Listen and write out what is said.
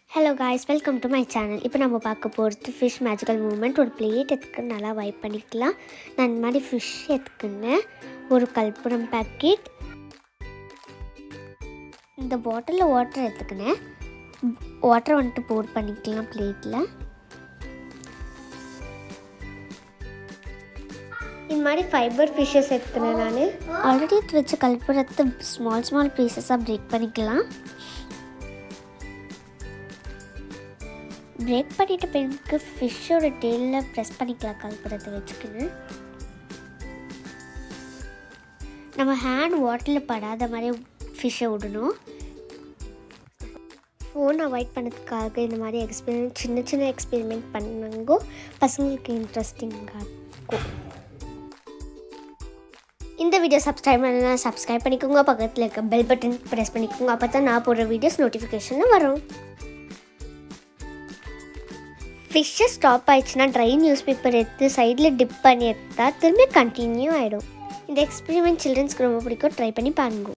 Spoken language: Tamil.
hello guys welcome to my channel இப்போ நம்ம பார்க்க போகிறது ஃபிஷ் மேஜிக்கல் மூமெண்ட் ஒரு பிளேட் எடுத்துக்க நல்லா வைப் பண்ணிக்கலாம் நான் இந்த மாதிரி ஃபிஷ் எடுத்துக்கினேன் ஒரு கற்பூரம் பேக்கெட் இந்த பாட்டிலில் வாட்டர் எடுத்துக்கினேன் வாட்டரை வந்துட்டு போர் பண்ணிக்கலாம் பிளேட்டில் இந்த மாதிரி ஃபைபர் ஃபிஷ்ஷஸ் எடுத்துக்கிறேன் நான் ஆல்ரெடி எடுத்து வச்ச கற்பூரத்தை ஸ்மால் ஸ்மால் பீசஸாக பிரேக் பண்ணிக்கலாம் பிரேக் பண்ணிட்ட பிறகு ஃபிஷ்ஷோட டெயிலில் ப்ரெஸ் பண்ணிக்கலாம் கல்புரத்தை வச்சுக்கின்னு நம்ம ஹேண்ட் வாட்டரில் படாத மாதிரி ஃபிஷ்ஷை விடணும் ஃபோன் அவாய்ட் பண்ணதுக்காக இந்த மாதிரி எக்ஸ்பெரிமெண்ட் சின்ன சின்ன எக்ஸ்பெரிமெண்ட் பண்ணாங்கோ பசங்களுக்கு இன்ட்ரெஸ்டிங்காக இருக்கும் இந்த வீடியோ சப்ஸ்கிரைப் பண்ணலாம் சப்ஸ்கிரைப் பண்ணிக்கோங்க பக்கத்தில் இருக்க பெல் பட்டன் ப்ரெஸ் பண்ணிக்கோங்க அப்போ தான் நான் போடுற வீடியோஸ் நோட்டிஃபிகேஷனில் வரும் ஃபிஷ்ஷை ஸ்டாப் ஆயிடுச்சுன்னா ட்ரை நியூஸ் பேப்பர் எடுத்து சைடில் டிப் பண்ணி எடுத்தால் திரும்பி கண்டினியூ ஆகிடும் இந்த எக்ஸ்பெரிமெண்ட் சில்ட்ரன்ஸ்க்கு ரொம்ப பிடிக்கும் ட்ரை பண்ணி பாருங்க